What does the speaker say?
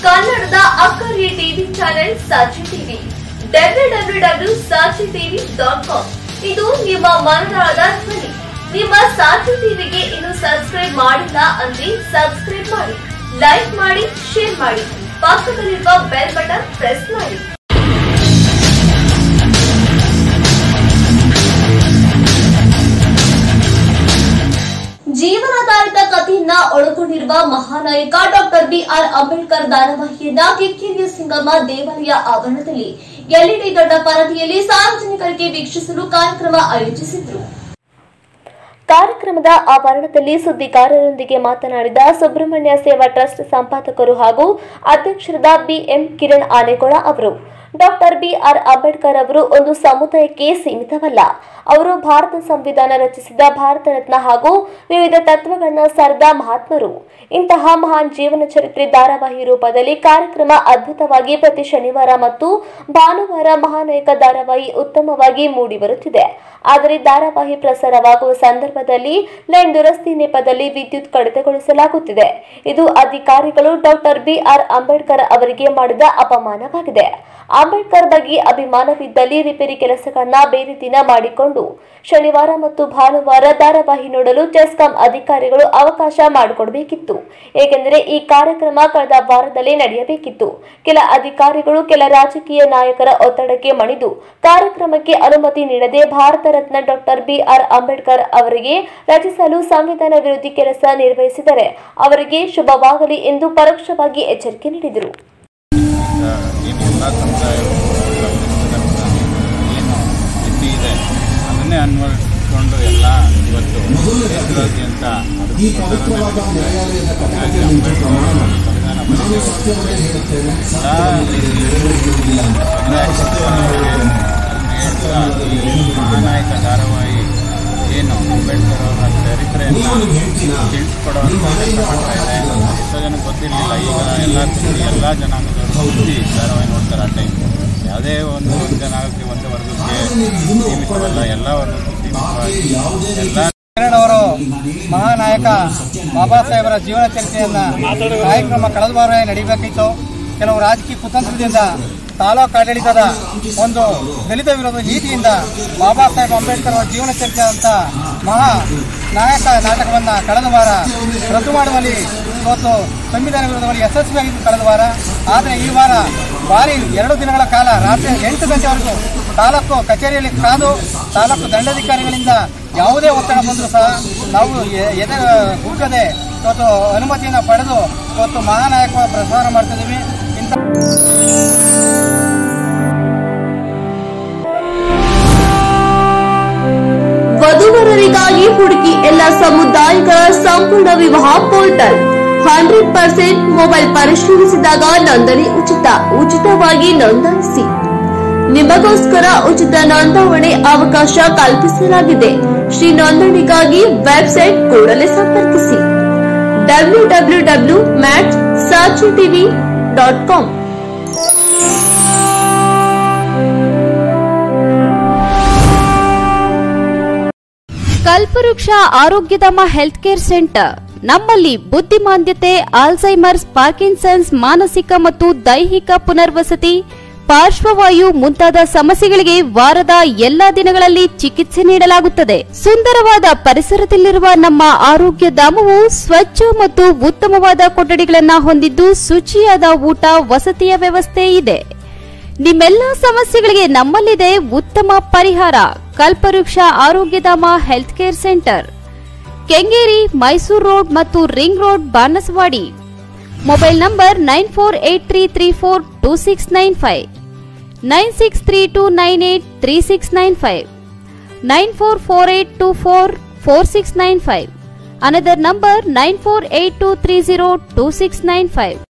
ಕನ್ನಡದ ಅಕ್ಕರಿಯ TV channel Sakshi TV W W W Sakshi TV dot com ಇದು ನಿಮ್ಮ ಮನದಾಳದ ಧ್ವನಿ ನಿಮ್ಮ ಸಾಕ್ಷಿ ಟಿವಿಗೆ ಇನ್ನು ಸಬ್ಸ್ಕ್ರೈಬ್ ಮಾಡಿಲ್ಲ ಅಂದ್ರೆ ಸಬ್ಸ್ಕ್ರೈಬ್ ಮಾಡಿ ಲೈಕ್ ಮಾಡಿ ಶೇರ್ ಮಾಡಿ ಪಕ್ಕದಲ್ಲಿರುವ ಬೆಲ್ ಬಟನ್ ಪ್ರೆಸ್ ಮಾಡಿ ಜೀವನಾಧಾರಿತ ಕಥೆಯನ್ನ ಒಳಗೊಂಡಿರುವ ಮಹಾನಾಯಕ ಡಾಕ್ಟರ್ ಬಿಆರ್ ಅಂಬೇಡ್ಕರ್ ಧಾರಾವಾಹಿಯನ್ನ ಕಿಕ್ಕಿರಿಯ ಸಿಂಗಮ್ಮ ದೇವಾಲಯ ಆವರಣದಲ್ಲಿ ಎಲ್ಇಡಿ ದೊಡ್ಡ ಪರದೆಯಲ್ಲಿ ಸಾರ್ವಜನಿಕರಿಗೆ ವೀಕ್ಷಿಸಲು ಕಾರ್ಯಕ್ರಮ ಆಯೋಜಿಸಿದ್ರು ಕಾರ್ಯಕ್ರಮದ ಆವರಣದಲ್ಲಿ ಸುದ್ದಿಗಾರರೊಂದಿಗೆ ಮಾತನಾಡಿದ ಸುಬ್ರಹ್ಮಣ್ಯ ಸೇವಾ ಟ್ರಸ್ಟ್ ಸಂಪಾದಕರು ಹಾಗೂ ಅಧ್ಯಕ್ಷರಾದ ಬಿಎಂ ಕಿರಣ್ ಆನೆಗೊಳ ಅವರು ಡಾಕ್ಟರ್ ಬಿಆರ್ ಅಂಬೇಡ್ಕರ್ ಅವರು ಒಂದು ಸಮುದಾಯಕ್ಕೆ ಸೀಮಿತವಲ್ಲ ಅವರು ಭಾರತ ಸಂವಿಧಾನ ರಚಿಸಿದ ಭಾರತ ರತ್ನ ಹಾಗೂ ವಿವಿಧ ತತ್ವಗಳನ್ನ ಸಾರಿದ ಮಹಾತ್ಮರು ಇಂತಹ ಮಹಾನ್ ಜೀವನ ಚರಿತ್ರೆ ಧಾರಾವಾಹಿ ರೂಪದಲ್ಲಿ ಕಾರ್ಯಕ್ರಮ ಅದ್ಭುತವಾಗಿ ಪ್ರತಿ ಶನಿವಾರ ಮತ್ತು ಭಾನುವಾರ ಮಹಾನಾಯಕ ಧಾರಾವಾಹಿ ಉತ್ತಮವಾಗಿ ಮೂಡಿಬರುತ್ತಿದೆ ಆದರೆ ಧಾರಾವಾಹಿ ಪ್ರಸಾರವಾಗುವ ಸಂದರ್ಭದಲ್ಲಿ ಲೈನ್ ದುರಸ್ತಿ ನೆಪದಲ್ಲಿ ವಿದ್ಯುತ್ ಕಡಿತಗೊಳಿಸಲಾಗುತ್ತಿದೆ ಇದು ಅಧಿಕಾರಿಗಳು ಡಾಕ್ಟರ್ ಬಿಆರ್ ಅಂಬೇಡ್ಕರ್ ಅವರಿಗೆ ಮಾಡಿದ ಅಪಮಾನವಾಗಿದೆ ಅಂಬೇಡ್ಕರ್ ಬಗ್ಗೆ ಅಭಿಮಾನವಿದ್ದಲ್ಲಿ ರಿಪೇರಿ ಕೆಲಸಗಳನ್ನ ಬೇರೆ ದಿನ ಮಾಡಿಕೊಂಡು ಶನಿವಾರ ಮತ್ತು ಭಾನುವಾರ ಧಾರಾವಾಹಿ ನೋಡಲು ಚೆಸ್ಕಾಂ ಅಧಿಕಾರಿಗಳು ಅವಕಾಶ ಮಾಡಿಕೊಡಬೇಕಿತ್ತು ಏಕೆಂದರೆ ಈ ಕಾರ್ಯಕ್ರಮ ಕಳೆದ ವಾರದಲ್ಲೇ ನಡೆಯಬೇಕಿತ್ತು ಕೆಲ ಅಧಿಕಾರಿಗಳು ಕೆಲ ರಾಜಕೀಯ ನಾಯಕರ ಒತ್ತಡಕ್ಕೆ ಮಣಿದು ಕಾರ್ಯಕ್ರಮಕ್ಕೆ ಅನುಮತಿ ನೀಡದೆ ಭಾರತ ರತ್ನ ಡಾಕ್ಟರ್ ಬಿಆರ್ ಅಂಬೇಡ್ಕರ್ ಅವರಿಗೆ ರಚಿಸಲು ಸಂವಿಧಾನ ವಿರೋಧಿ ಕೆಲಸ ನಿರ್ವಹಿಸಿದರೆ ಅವರಿಗೆ ಶುಭವಾಗಲಿ ಎಂದು ಪರೋಕ್ಷವಾಗಿ ಎಚ್ಚರಿಕೆ ನೀಡಿದರು ಏನು ಎಲ್ಲ ಸಮುದಾಯವು ಗಮನಿಸಿದಂಥ ಏನು ಸ್ಥಿತಿ ಇದೆ ಅದನ್ನೇ ಅನ್ವಯಿಸಿಕೊಂಡು ಎಲ್ಲ ಇವತ್ತು ದೇಶದಾದ್ಯಂತ ಹಾಗಾಗಿ ಅಂಬೇಡ್ಕರ್ ಅವರು ಸಂವಿಧಾನ ಬರೆದು ಎಲ್ಲ ಈ ಮಹಾನಾಯಕ ಧಾರಾವಾಹಿ ಏನು ಅಂಬೇಡ್ಕರ್ ಅವರ ಚರಿತ್ರೆಯನ್ನು ತಿಳಿಸ್ಕೊಡುವಂಥ ಕೆಲಸ ಮಾಡ್ತಾ ಇದೆ ಎಷ್ಟೋ ಜನ ಗೊತ್ತಿರಲಿಲ್ಲ ಈಗ ಎಲ್ಲ ಎಲ್ಲ ಜನಾಂಗದವರು ಸುದ್ದಿ ಧಾರಾವಾಹಿ ನೋಡ್ತಾರೆ ಆ ಟೈಮ್ ಯಾವುದೇ ಒಂದು ಒಂದು ಜನಾಂಗಕ್ಕೆ ಒಂದು ವರ್ಗಕ್ಕೆ ಸೀಮಿತವಲ್ಲ ಎಲ್ಲ ವರ್ಗಕ್ಕೂ ಸೀಮಿತವಾಗಿ ಎಲ್ಲ ಕಿರಣ್ ಅವರು ಮಹಾನಾಯಕ ಬಾಬಾ ಸಾಹೇಬರ ಜೀವನ ಚರಿತ್ರೆಯನ್ನ ಕಾರ್ಯಕ್ರಮ ಕಳೆದ ವಾರ ನಡೀಬೇಕಿತ್ತು ಕೆಲವು ರಾಜಕೀಯ ಕುತಂತ್ರದಿಂದ ತಾಲೂಕು ಆಡಳಿತದ ಒಂದು ದಲಿತ ವಿರೋಧ ನೀತಿಯಿಂದ ಬಾಬಾ ಸಾಹೇಬ್ ಅಂಬೇಡ್ಕರ್ ಅವರ ಜೀವನ ಚರಿತ್ರೆ ಅಂತ ಮಹಾ ನಾಯಕ ನಾಟಕವನ್ನ ಕಳೆದ ವಾರ ರದ್ದು ಮಾಡುವಲ್ಲಿ ಇವತ್ತು ಸಂವಿಧಾನ ವಿರೋಧವಾಗಿ ಯಶಸ್ವಿಯಾಗಿದ್ದು ಕಳೆದ ವಾರ ಆದರೆ ಈ ವಾರ ಭಾರಿ ಎರಡು ದಿನಗಳ ಕಾಲ ರಾತ್ರಿ ಎಂಟು ಗಂಟೆವರೆಗೂ ತಾಲೂಕು ಕಚೇರಿಯಲ್ಲಿ ಕಾದು ತಾಲೂಕು ದಂಡಾಧಿಕಾರಿಗಳಿಂದ ಯಾವುದೇ ಒತ್ತಡ ಬಂದರೂ ಸಹ ನಾವು ಎ- ಎದೆ ಕುಗ್ಗದೆ ಇವತ್ತು ಅನುಮತಿಯನ್ನು ಪಡೆದು ಇವತ್ತು ಮಹಾನಾಯಕ ಪ್ರಸಾರ ಮಾಡ್ತಿದ್ದೀವಿ ಇಂಥ ವಧುವರರಿಗಾಗಿ ಹುಡುಕಿ ಎಲ್ಲ ಸಮುದಾಯಗಳ ಸಂಪೂರ್ಣ ವಿವಾಹ ಪೋರ್ಟಲ್ ಹಂಡ್ರೆಡ್ ಪರ್ಸೆಂಟ್ ಮೊಬೈಲ್ ಪರಿಶೀಲಿಸಿದಾಗ ನೋಂದಣಿ ಉಚಿತ ಉಚಿತವಾಗಿ ನೋಂದಾಯಿಸಿ ನಿಮಗೋಸ್ಕರ ಉಚಿತ ನೋಂದಾವಣೆ ಅವಕಾಶ ಕಲ್ಪಿಸಲಾಗಿದೆ ಶ್ರೀ ನೋಂದಣಿಗಾಗಿ ವೆಬ್ಸೈಟ್ ಕೂಡಲೇ ಸಂಪರ್ಕಿಸಿ ಡಬ್ಲ್ಯೂ ಡಬ್ಲ್ಯೂ ಡಬ್ಲ್ಯೂ ಮ್ಯಾಟ್ ಸಾಚಿ TV dot com Kalpavriksha Arogyadhama health care centre ನಮ್ಮಲ್ಲಿ ಬುದ್ಧಿಮಾಂದ್ಯತೆ ಆಲ್ಝೈಮರ್ಸ್ ಪಾರ್ಕಿನ್ಸನ್ಸ್ ಮಾನಸಿಕ ಮತ್ತು ದೈಹಿಕ ಪುನರ್ವಸತಿ ಪಾರ್ಶ್ವವಾಯು ಮುಂತಾದ ಸಮಸ್ಯೆಗಳಿಗೆ ವಾರದ ಎಲ್ಲಾ ದಿನಗಳಲ್ಲಿ ಚಿಕಿತ್ಸೆ ನೀಡಲಾಗುತ್ತದೆ ಸುಂದರವಾದ ಪರಿಸರದಲ್ಲಿರುವ ನಮ್ಮ ಆರೋಗ್ಯ ಧಾಮವು ಸ್ವಚ್ಛ ಮತ್ತು ಉತ್ತಮವಾದ ಕೊಠಡಿಗಳನ್ನು ಹೊಂದಿದ್ದು ಶುಚಿಯಾದ ಊಟ ವಸತಿಯ ವ್ಯವಸ್ಥೆ ಇದೆ ನಿಮ್ಮೆಲ್ಲ ಸಮಸ್ಯೆಗಳಿಗೆ ನಮ್ಮಲ್ಲಿದೆ ಉತ್ತಮ ಪರಿಹಾರ Kalpavriksha Arogyadhama health care centre Kengeri Mysuru road ಮತ್ತು ring road Banaswadi mobile number nine four eight three three four two six nine five nine six three two nine eight three six nine five nine four four eight two four four six nine five another number nine four eight two three zero two six nine five